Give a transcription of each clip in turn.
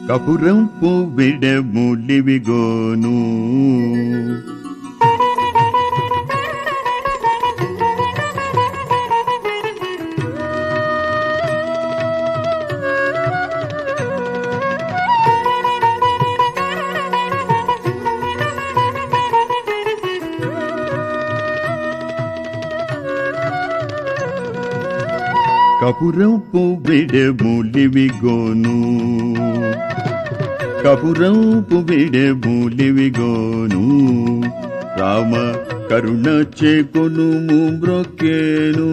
కపురంపు విడములివిగోను కపురంపు విడములివిగోను కపురంపు విడములివిగోను రామ కరుణ చేకొనుము మ్రొక్కేను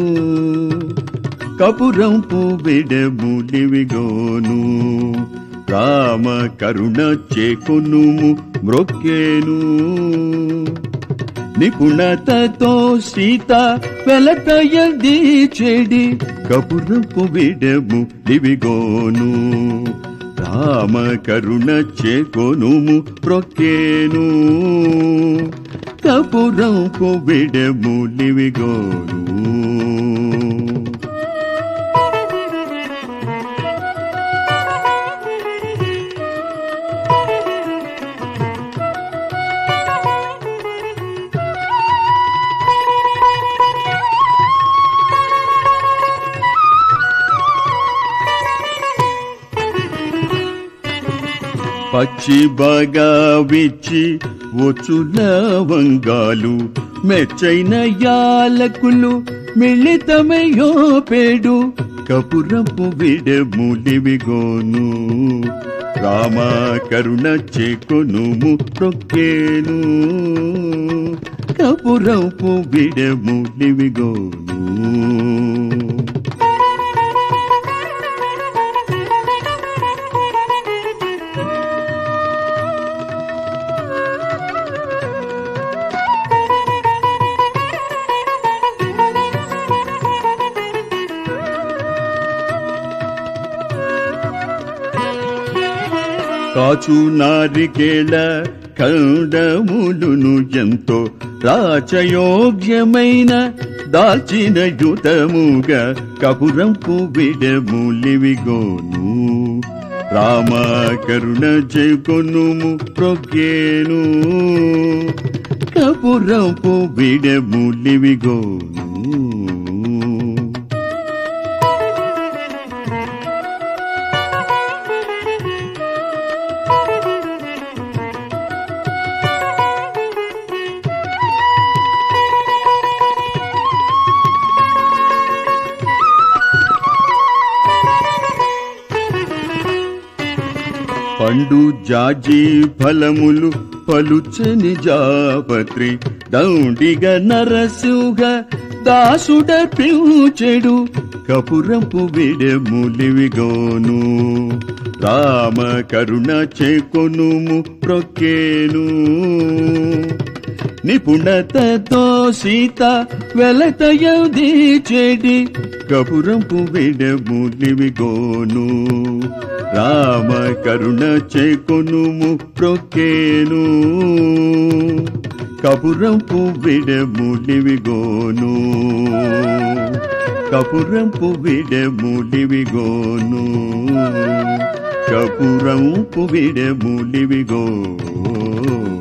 కపురంపు విడములివిగోను రామ కరుణ చేకొనుము మ్రొక్కేను నిపుణతతో సీత వెలటయది చెడి కపురపు విడము లివిగోను రామ కరుణ చేకొనుము ప్రొక్కేను కపురపు విడము లివిగోను పచ్చి బాగా విచ్చి వచ్చుల వంగాలు మెచ్చైన యాలకులు మిళితమయ్యో పేడు కపురపు విడములివిగోను రామ కరుణ చేకొనుము ప్రొక్కేను కపురపు విడములివిగోను కాచు నారికేళ ఖండములును ఎంతో రాచయోగ్యమైన దాల్చిన యుతముగా కపురంపు విడములివిగోను రామ కరుణ చేకొనుము ప్రొక్కేను కపురంపు విడములివిగోను పండు జాజి ఫలములు పలుచని జాపత్రి దౌండిగ నరసింహ దాసుడ పిలుచెడు కపురంపు విడములివిగోను రామ కరుణ చేకొనుము ప్రొక్కేను నిపుణతతో సీత వెలతయది చెడి కపురంపు విడములివిగోను రామ కరుణ చేకొనుము ప్రొక్కేను కపురంపు విడములివిగోను కపురంపు విడములివిగోను కపురంపు విడములివిగోను